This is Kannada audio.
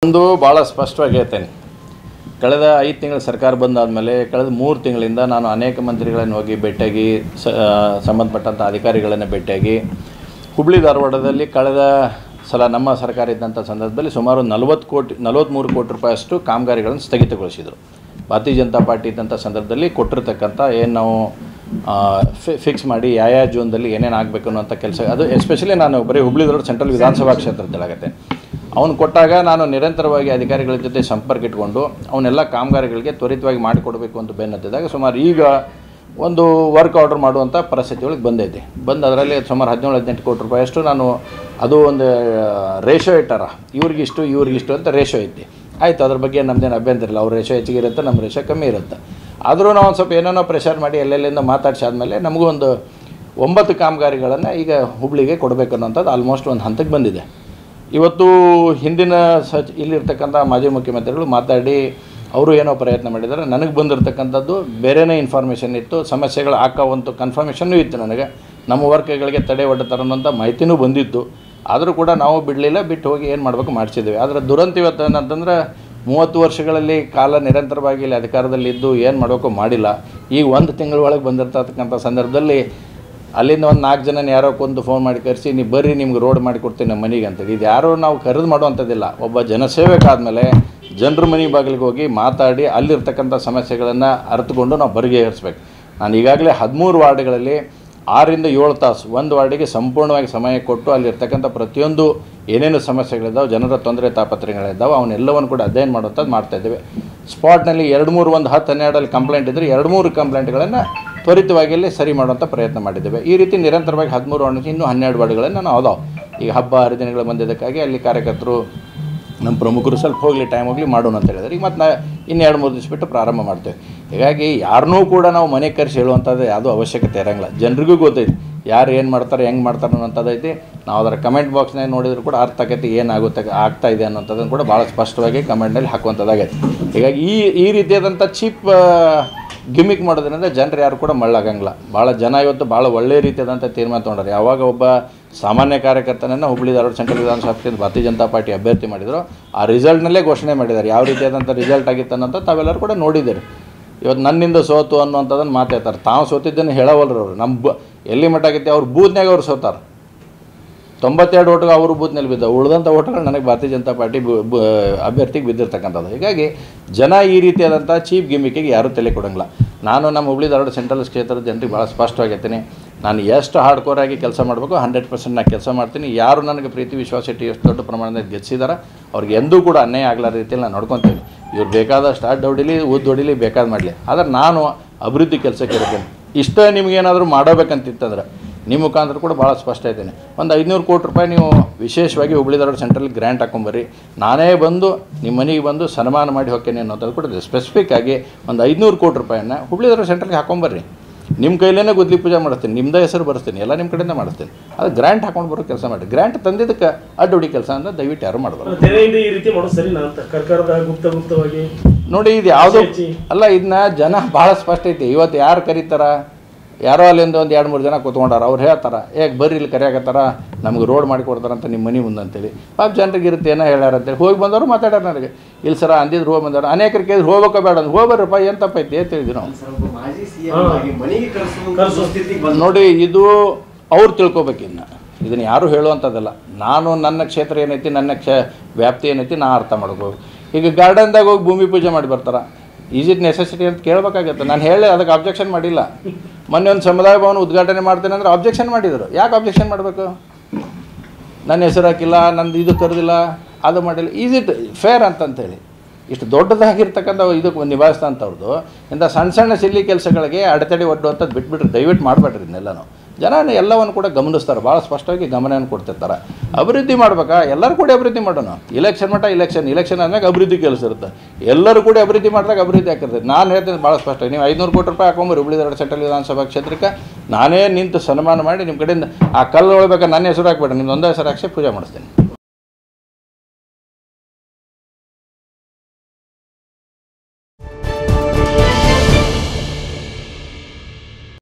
ಒಂದು ಭಾಳ ಸ್ಪಷ್ಟವಾಗಿ ಹೇಳ್ತೇನೆ ಕಳೆದ ಐದು ತಿಂಗಳ ಸರ್ಕಾರ ಬಂದಾದಮೇಲೆ ಕಳೆದ ಮೂರು ತಿಂಗಳಿಂದ ನಾನು ಅನೇಕ ಮಂತ್ರಿಗಳನ್ನು ಹೋಗಿ ಭೇಟಿಯಾಗಿ ಸ ಸಂಬಂಧಪಟ್ಟಂಥ ಅಧಿಕಾರಿಗಳನ್ನು ಭೇಟಿಯಾಗಿ ಹುಬ್ಳಿ ಧಾರವಾಡದಲ್ಲಿ ಕಳೆದ ಸಲ ನಮ್ಮ ಸರ್ಕಾರ ಇದ್ದಂಥ ಸಂದರ್ಭದಲ್ಲಿ ಸುಮಾರು ನಲವತ್ತು ಕೋಟಿ ನಲವತ್ತ್ಮೂರು ಕೋಟಿ ರೂಪಾಯಿಯಷ್ಟು ಕಾಮಗಾರಿಗಳನ್ನು ಸ್ಥಗಿತಗೊಳಿಸಿದರು ಭಾರತೀಯ ಜನತಾ ಪಾರ್ಟಿ ಇದ್ದಂಥ ಸಂದರ್ಭದಲ್ಲಿ ಕೊಟ್ಟಿರ್ತಕ್ಕಂಥ ಏನು ನಾವು ಫಿಕ್ಸ್ ಮಾಡಿ ಯಾವ ಯಾವ ಜೂನ್ದಲ್ಲಿ ಏನೇನು ಆಗಬೇಕು ಅನ್ನೋಂಥ ಕೆಲಸ ಅದು ಎಸ್ಪೆಷಲಿ ನಾನು ಬರೀ ಹುಬ್ಳಿ ಧಾರವಾಡ ಸೆಂಟ್ರಲ್ ವಿಧಾನಸಭಾ ಕ್ಷೇತ್ರದಲ್ಲಾಗತ್ತೆ ಅವನು ಕೊಟ್ಟಾಗ ನಾನು ನಿರಂತರವಾಗಿ ಅಧಿಕಾರಿಗಳ ಜೊತೆ ಸಂಪರ್ಕ ಇಟ್ಕೊಂಡು ಅವನ್ನೆಲ್ಲ ಕಾಮಗಾರಿಗಳಿಗೆ ತ್ವರಿತವಾಗಿ ಮಾಡಿಕೊಡಬೇಕು ಅಂತ ಬೆನ್ನತ್ತಿದಾಗ ಸುಮಾರು ಈಗ ಒಂದು ವರ್ಕ್ ಆರ್ಡರ್ ಮಾಡುವಂಥ ಪರಿಸ್ಥಿತಿ ಒಳಗೆ ಬಂದೈತೆ ಬಂದು ಅದರಲ್ಲಿ ಸುಮಾರು ಹದಿನೇಳು ಹದಿನೆಂಟು ಕೋಟಿ ರೂಪಾಯಿಯಷ್ಟು ನಾನು ಅದು ಒಂದು ರೇಷೋ ಇಟ್ಟಾರ ಇವ್ರಿಗಿಷ್ಟು ಇವ್ರಿಗಿಷ್ಟು ಅಂತ ರೇಷೋ ಐತಿ ಆಯಿತು ಅದ್ರ ಬಗ್ಗೆ ನಮ್ಮದೇನು ಅಭ್ಯಂತರ ಇಲ್ಲ ಅವ್ರ ರೇಷೋ ಹೆಚ್ಚಿಗೆ ಇರುತ್ತೆ ನಮ್ಮ ರೇಷೋ ಕಮ್ಮಿ ಇರುತ್ತೆ ಆದರೂ ನಾವು ಒಂದು ಸ್ವಲ್ಪ ಏನೇನೋ ಪ್ರೆಷರ್ ಮಾಡಿ ಎಲ್ಲೆಲ್ಲಿಂದ ಮಾತಾಡ್ಸಾದ್ಮೇಲೆ ನಮಗೂ ಒಂದು ಒಂಬತ್ತು ಕಾಮಗಾರಿಗಳನ್ನು ಈಗ ಹುಬ್ಳಿಗೆ ಕೊಡಬೇಕು ಅನ್ನೋಂಥದ್ದು ಆಲ್ಮೋಸ್ಟ್ ಒಂದು ಹಂತಕ್ಕೆ ಬಂದಿದೆ ಇವತ್ತು ಹಿಂದಿನ ಸಚ್ ಇಲ್ಲಿರ್ತಕ್ಕಂಥ ಮಾಜಿ ಮುಖ್ಯಮಂತ್ರಿಗಳು ಮಾತಾಡಿ ಅವರು ಏನೋ ಪ್ರಯತ್ನ ಮಾಡಿದ್ದಾರೆ ನನಗೆ ಬಂದಿರತಕ್ಕಂಥದ್ದು ಬೇರೆನೇ ಇನ್ಫಾರ್ಮೇಷನ್ ಇತ್ತು ಸಮಸ್ಯೆಗಳು ಹಾಕೋವಂಥ ಕನ್ಫರ್ಮೇಷನ್ನೂ ಇತ್ತು ನನಗೆ ನಮ್ಮ ವರ್ಕ್ಗಳಿಗೆ ತಡೆ ಒಡ್ಡತಾರೆ ಅನ್ನೋಂಥ ಮಾಹಿತಿನೂ ಬಂದಿತ್ತು ಆದರೂ ಕೂಡ ನಾವು ಬಿಡಲಿಲ್ಲ ಬಿಟ್ಟು ಹೋಗಿ ಏನು ಮಾಡಬೇಕು ಮಾಡಿಸಿದ್ದೇವೆ ಆದರೆ ದುರಂತ ಇವತ್ತು ಏನಂತಂದ್ರೆ ಮೂವತ್ತು ವರ್ಷಗಳಲ್ಲಿ ಕಾಲ ನಿರಂತರವಾಗಿ ಇಲ್ಲಿ ಅಧಿಕಾರದಲ್ಲಿದ್ದು ಏನು ಮಾಡಬೇಕು ಮಾಡಿಲ್ಲ ಈಗ ಒಂದು ತಿಂಗಳ ಒಳಗೆ ಬಂದಿರ್ತಕ್ಕಂಥ ಸಂದರ್ಭದಲ್ಲಿ ಅಲ್ಲಿಂದ ಒಂದು ನಾಲ್ಕು ಜನ ಯಾರೋ ಕೊಂದು ಫೋನ್ ಮಾಡಿ ಕರೆಸಿ ನೀವು ಬರ್ರಿ ನಿಮ್ಗೆ ರೋಡ್ ಮಾಡಿ ಕೊಡ್ತೀನಿ ನಮ್ಮ ಮನೆಗೆ ಅಂತೇಳಿ ಇದು ಯಾರೋ ನಾವು ಕರೆದು ಮಾಡುವಂಥದ್ದಿಲ್ಲ ಒಬ್ಬ ಜನಸೇವಕ ಆದಮೇಲೆ ಜನರ ಮನೆ ಬಾಗಿಲಿಗೆ ಹೋಗಿ ಮಾತಾಡಿ ಅಲ್ಲಿರ್ತಕ್ಕಂಥ ಸಮಸ್ಯೆಗಳನ್ನು ಅರ್ಥಕೊಂಡು ನಾವು ಬಗೆಹರಿಸ್ಬೇಕು ನಾನು ಈಗಾಗಲೇ ಹದಿಮೂರು ವಾರ್ಡ್ಗಳಲ್ಲಿ ಆರರಿಂದ ಏಳು ತಾಸು ಒಂದು ವಾರ್ಡಿಗೆ ಸಂಪೂರ್ಣವಾಗಿ ಸಮಯ ಕೊಟ್ಟು ಅಲ್ಲಿರ್ತಕ್ಕಂಥ ಪ್ರತಿಯೊಂದು ಏನೇನು ಸಮಸ್ಯೆಗಳಿದ್ದಾವೆ ಜನರ ತೊಂದರೆ ತಾಪತ್ರಯಗಳಿದ್ದಾವೆ ಅವನ್ನೆಲ್ಲವನ್ನು ಕೂಡ ಅಧ್ಯಯನ ಮಾಡುವಂಥದ್ದು ಮಾಡ್ತಾಯಿದ್ದೇವೆ ಸ್ಪಾಟ್ನಲ್ಲಿ ಎರಡು ಮೂರು ಒಂದು ಹತ್ತು ಹನ್ನೆರಡಲ್ಲಿ ಕಂಪ್ಲೇಂಟ್ ಇದ್ದರೆ ಎರಡು ಮೂರು ಕಂಪ್ಲೇಂಟ್ಗಳನ್ನು ತ್ವರಿತವಾಗಿ ಅಲ್ಲಿ ಸರಿ ಮಾಡುವಂಥ ಪ್ರಯತ್ನ ಮಾಡಿದ್ದೇವೆ ಈ ರೀತಿ ನಿರಂತರವಾಗಿ ಹದಿಮೂರು ವಾರ್ಡ್ ಇನ್ನೂ ಹನ್ನೆರಡು ವಾರ್ಡ್ಗಳನ್ನು ನಾವು ಅದಾವೆ ಈಗ ಹಬ್ಬ ಹರಿದಿನಗಳು ಬಂದಿದ್ದಕ್ಕಾಗಿ ಅಲ್ಲಿ ಕಾರ್ಯಕರ್ತರು ನಮ್ಮ ಪ್ರಮುಖರು ಸ್ವಲ್ಪ ಹೋಗಲಿ ಟೈಮ್ ಹೋಗಲಿ ಮಾಡೋಣ ಅಂತ ಹೇಳಿದ್ರೆ ಈಗ ಮತ್ತು ನಾ ಇನ್ನು ಎರಡು ಮೂರು ದಿವಸ ಬಿಟ್ಟು ಪ್ರಾರಂಭ ಮಾಡ್ತೇವೆ ಹೀಗಾಗಿ ಯಾರನ್ನೂ ಕೂಡ ನಾವು ಮನೆ ಕರೆಸಿ ಹೇಳುವಂಥದ್ದು ಯಾವುದೂ ಅವಶ್ಯಕತೆ ಇರೋಂಗಿಲ್ಲ ಜನರಿಗೂ ಗೊತ್ತೈತಿ ಯಾರು ಏನು ಮಾಡ್ತಾರೆ ಹೆಂಗೆ ಮಾಡ್ತಾರೆ ಅನ್ನೋಂಥದ್ದೈತಿ ನಾವು ಅದರ ಕಮೆಂಟ್ ಬಾಕ್ಸ್ನಾಗ ನೋಡಿದ್ರು ಕೂಡ ಅರ್ಥ ಆಕೈತಿ ಏನಾಗುತ್ತೆ ಆಗ್ತಾ ಇದೆ ಅನ್ನೋಂಥದ್ದನ್ನು ಕೂಡ ಭಾಳ ಸ್ಪಷ್ಟವಾಗಿ ಕಮೆಂಟ್ನಲ್ಲಿ ಹಾಕುವಂಥದ್ದಾಗೈತಿ ಹೀಗಾಗಿ ಈ ಈ ರೀತಿಯಾದಂಥ ಚೀಪ್ ಗಿಮಿಕ್ ಮಾಡೋದ್ರಿಂದ ಜನರು ಯಾರು ಕೂಡ ಮಳ್ಳಾಗಂಗಿಲ್ಲ ಭಾಳ ಜನ ಇವತ್ತು ಭಾಳ ಒಳ್ಳೆಯ ರೀತಿಯಾದಂಥ ತೀರ್ಮಾನ ತೊಗೊಂಡಾರೆ ಯಾವಾಗ ಒಬ್ಬ ಸಾಮಾನ್ಯ ಕಾರ್ಯಕರ್ತನನ್ನು ಹುಬ್ಳಿ ಧಾರವಾಡ ಸೆಂಟ್ರಲ್ ವಿಧಾನಸಭಾ ಕ್ಷೇತ್ರದ ಭಾರತೀಯ ಜನತಾ ಪಾರ್ಟಿ ಅಭ್ಯರ್ಥಿ ಮಾಡಿದ್ರು ಆ ರಿಸಲ್ಟ್ನಲ್ಲೇ ಘೋಷಣೆ ಮಾಡಿದ್ದಾರೆ ಯಾವ ರೀತಿಯಾದಂಥ ರಿಸಲ್ಟ್ ಆಗಿತ್ತು ಅನ್ನೋಂಥ ತಾವೆಲ್ಲರೂ ಕೂಡ ನೋಡಿದ್ದೀರಿ ಇವತ್ತು ನನ್ನಿಂದ ಸೋತು ಅನ್ನುವಂಥದ್ದನ್ನು ಮಾತಾಡ್ತಾರೆ ತಾವು ಸೋತಿದ್ದನ್ನು ಹೇಳವಲ್ರು ಅವರು ನಮ್ಮ ಬ ಎಲ್ಲಿ ಮಟ್ಟ ಆಗೈತಿ ಅವ್ರು ಬೂತ್ನಾಗ ಅವ್ರು ಸೋತಾರೆ ತೊಂಬತ್ತೆರಡು ಓಟುಗಳು ಅವರು ಬೂತ್ನಲ್ಲಿ ಬಿದ್ದಾವೆ ಉಳಿದಂಥ ಓಟುಗಳು ನನಗೆ ಭಾರತೀಯ ಜನತಾ ಪಾರ್ಟಿ ಬ- ಬ- ಅಭ್ಯರ್ಥಿಗೆ ಬಿದ್ದಿರ್ತಕ್ಕಂಥದ್ದು ಹೀಗಾಗಿ ಜನ ಈ ರೀತಿಯಾದಂಥ ಚೀಪ್ ಗಿಮಿಕಿಗೆ ಯಾರೂ ತಲೆ ಕೊಡೋಂಗಿಲ್ಲ ನಾನು ನಮ್ಮ ಹುಬ್ಳಿ ಧಾರವಾಡ ಸೆಂಟ್ರಲ್ ಕ್ಷೇತ್ರದ ಜನರಿಗೆ ಭಾಳ ಸ್ಪಷ್ಟವಾಗಿರ್ತೀನಿ ನಾನು ಎಷ್ಟು ಹಾರ್ಡ್ಕೋರ್ ಆಗಿ ಕೆಲಸ ಮಾಡಬೇಕು ಹಂಡ್ರೆಡ್ ಪರ್ಸೆಂಟ್ ನಾನು ಕೆಲಸ ಮಾಡ್ತೀನಿ ಯಾರು ನನಗೆ ಪ್ರೀತಿ ವಿಶ್ವಾಸ ಇಟ್ಟು ಎಷ್ಟು ದೊಡ್ಡ ಪ್ರಮಾಣದಲ್ಲಿ ಗೆಲ್ಲಿಸಿದಾರೆ ಅವ್ರಿಗೆ ಎಂದೂ ಕೂಡ ಅನ್ಯಾಯ ಆಗಲಾರ ರೀತಿಯಲ್ಲಿ ನಾನು ನೋಡ್ಕೊತೀನಿ ಇವ್ರು ಬೇಕಾದಷ್ಟು ಅಡ್ಡ ಹೊಡಿಲಿ ಉದ್ದು ಹೊಡಿಲಿ ಬೇಕಾದ ಮಾಡಲಿ ಆದರೆ ನಾನು ಅಭಿವೃದ್ಧಿ ಕೆಲಸಕ್ಕೆ ಇರ್ತೀನಿ ಇಷ್ಟ ನಿಮಗೇನಾದರೂ ಮಾಡಬೇಕಂತಿತ್ತಂದ್ರೆ ನಿಮ್ಮ ಮುಖಾಂತರ ಕೂಡ ಭಾಳ ಸ್ಪಷ್ಟ ಇದ್ದೇನೆ ಒಂದು ಐದುನೂರು ಕೋಟಿ ರೂಪಾಯಿ ನೀವು ವಿಶೇಷವಾಗಿ ಹುಬ್ಳಿ ಧಾರವಾಡ ಸೆಂಟ್ರಲ್ ಗ್ರ್ಯಾಂಟ್ ಹಾಕೊಂಬರ್ರಿ ನಾನೇ ಬಂದು ನಿಮ್ಮ ಮನೆಗೆ ಬಂದು ಸನ್ಮಾನ ಮಾಡಿ ಹೋಗ್ತೇನೆ ಅನ್ನೋದು ಕೂಡ ಸ್ಪೆಸಿಫಿಕ್ ಆಗಿ ಒಂದು ಐದುನೂರು ಕೋಟಿ ರೂಪಾಯಿನ ಹುಬ್ಳಿ ಧಾರವಾಡ ಸೆಂಟ್ರಲ್ಗೆ ಹಾಕೊಂಬರ್ರಿ ನಿಮ್ಮ ಕೈಲೇನೆ ಗುದ್ಲಿ ಪೂಜೆ ಮಾಡಿಸ್ತೀನಿ ನಿಮ್ಮದೇ ಹೆಸರು ಬರ್ತೀನಿ ಎಲ್ಲ ನಿಮ್ಮ ಕಡೆಯಿಂದ ಮಾಡಿಸ್ತೀನಿ ಅದು ಗ್ರ್ಯಾಂಟ್ ಹಾಕೊಂಡು ಬರೋ ಕೆಲಸ ಮಾಡಿ ಗ್ರ್ಯಾಂಟ್ ತಂದಿದ್ದಕ್ಕೆ ಅಡ್ಡೊಡಿ ಕೆಲಸ ಅಂತ ದಯವಿಟ್ಟು ಯಾರು ಮಾಡಬಾರ್ದು ತೆರೆಯಿಂದ ಈ ರೀತಿ ಮಾಡೋದು ಸರಿನಾ ಅಂತ ಸರ್ಕಾರದ ಗುಪ್ತ ಗುಪ್ತವಾಗಿ ನೋಡಿ ಇದು ಯಾವುದು ಹೆಚ್ಚಿ. ಅಲ್ಲ ಇದನ್ನ ಜನ ಭಾಳ ಸ್ಪಷ್ಟ ಐತಿ ಇವತ್ತು ಯಾರು ಕರೀತಾರ ಯಾರೋ ಅಲ್ಲಿಂದ ಒಂದು ಎರಡು ಮೂರು ಜನ ಕೂತ್ಕೊಂಡಾರ ಅವ್ರು ಹೇಳ್ತಾರ ಏಕ್ ಬರ್ರಿ ಇಲ್ಲಿ ಕರೆಯಾಕತ್ತಾರ ನಮ್ಗೆ ರೋಡ್ ಮಾಡಿ ಕೊಡ್ತಾರಂತ ನಿಮ್ಮ ಮನೆ ಮುಂದೆ ಅಂತೇಳಿ ಪಾಪ ಜನರಿಗೆ ಇರುತ್ತೆ ಏನೋ ಹೇಳ್ಯಾರ ಅಂತೇಳಿ ಹೋಗಿ ಬಂದವರು ಮಾತಾಡ್ಯಾರ ನನಗೆ ಇಲ್ಲಿ ಸರ ಅಂದಿದ್ರು ಹೋಗಿ ಬಂದವರು ಅನೇಕರು ಕೇಳಿದ್ರು ಹೋಗ್ಬೇಕ ಬೇಡ ಅಂತ ಹೋಗ್ಬರ್ರಪ್ಪ ಏನು ತಪ್ಪೈತಿ ಅಂತ ಹೇಳಿದ್ವಿ ನಾವು ಸರ್, ಒಬ್ಬ ಮಾಜಿ ಸಿಎಂ ಆಗಿ ಮನೆಗೆ ಕರೆಸುವಂತ ಕರ್ಸೋ ಸ್ಥಿತಿಗೆ ಬಂದ ನೋಡಿ ಇದು ಅವ್ರು ತಿಳ್ಕೊಬೇಕಿನ್ನ ಇದನ್ನು ಯಾರು ಹೇಳುವಂಥದ್ದಲ್ಲ ನಾನು ನನ್ನ ಕ್ಷೇತ್ರ ಏನೈತಿ ನನ್ನ ಕ್ಷ ವ್ಯಾಪ್ತಿ ಏನೈತಿ ನಾ ಅರ್ಥ ಮಾಡ್ಕೋಬೇಕು ಈಗ ಗಾರ್ಡನ್ದಾಗ ಹೋಗಿ ಭೂಮಿ ಪೂಜೆ ಮಾಡಿ ಬರ್ತಾರ ಈಸ್ ಇಟ್ ನೆಸೆಸಿಟಿ ಅಂತ ಕೇಳಬೇಕಾಗತ್ತೆ ನಾನು ಹೇಳಿ ಅದಕ್ಕೆ ಅಬ್ಜೆಕ್ಷನ್ ಮಾಡಿಲ್ಲ ಮೊನ್ನೆ ಒಂದು ಸಮುದಾಯ ಭವನ ಉದ್ಘಾಟನೆ ಮಾಡ್ತೇನೆ ಅಂದ್ರೆ ಅಬ್ಜೆಕ್ಷನ್ ಮಾಡಿದರು ಯಾಕೆ ಅಬ್ಜೆಕ್ಷನ್ ಮಾಡಬೇಕು ನನ್ನ ಹೆಸರು ಹಾಕಿಲ್ಲ ನಂದು ಇದು ಕರೆದಿಲ್ಲ ಅದು ಮಾಡಿಲ್ಲ ಈಸ್ ಇಟ್ ಫೇರ್ ಅಂತಂತೇಳಿ ಇಷ್ಟು ದೊಡ್ಡದಾಗಿರ್ತಕ್ಕಂಥ ಇದಕ್ಕೆ ನಿಭಾಯಿಸ್ತಂಥವ್ರದ್ದು ಇಂಥ ಸಣ್ಣ ಸಣ್ಣ ಸಿಲ್ಲಿ ಕೆಲಸಗಳಿಗೆ ಅಡೆತಡೆ ಒಡ್ಡುವಂಥದ್ದು ಬಿಟ್ಬಿಟ್ರೆ ದಯವಿಟ್ಟು ಮಾಡಬೇಡ್ರಿ ಇದನ್ನೆಲ್ಲನೂ ಜನ ಎಲ್ಲವನ್ನು ಕೂಡ ಗಮನಿಸ್ತಾರೆ ಭಾಳ ಸ್ಪಷ್ಟವಾಗಿ ಗಮನವನ್ನು ಕೊಡ್ತಿರ್ತಾರೆ ಅಭಿವೃದ್ಧಿ ಮಾಡ್ಬೇಕಾ ಎಲ್ಲರೂ ಕೂಡ ಅಭಿವೃದ್ಧಿ ಮಾಡೋಣ ಇಲೆಕ್ಷನ್ ಮಟ್ಟ ಇಲೆಕ್ಷನ್ ಇಲೆಕ್ಷನ್ ಆದ್ಮೇಲೆ ಅಭಿವೃದ್ಧಿ ಕೆಲಸ ಇರುತ್ತೆ ಎಲ್ಲರೂ ಕೂಡ ಅಭಿವೃದ್ಧಿ ಮಾಡಿದಾಗ ಅಭಿವೃದ್ಧಿ ಆಗಿರ್ತದೆ ನಾನು ಹೇಳ್ತೀನಿ ಭಾಳ ಸ್ಪಷ್ಟ ನೀವು ಐನೂರು ಕೋಟಿ ರೂಪಾಯಿ ಹಾಕೊಂಬರಿ ಹುಬ್ಳಿ ಧಾರವಾಡ ಸೆಂಟ್ರಲ್ ವಿಧಾನಸಭಾ ಕ್ಷೇತ್ರಕ್ಕೆ ನಾನೇ ನಿಂತು ಸನ್ಮಾನ ಮಾಡಿ ನಿಮ್ಮ ಕಡೆಯಿಂದ ಆ ಕಲ್ಲು ಒಳಬೇಕಾದ್ರೆ ನನ್ನ ಹೆಸರು ಹಾಕ್ಬೇಡ ನಿಮ್ದು ಒಂದೇ ಹೆಸರು ಹಾಕ್ಸಿ ಪೂಜೆ ಮಾಡಿಸ್ತೀನಿ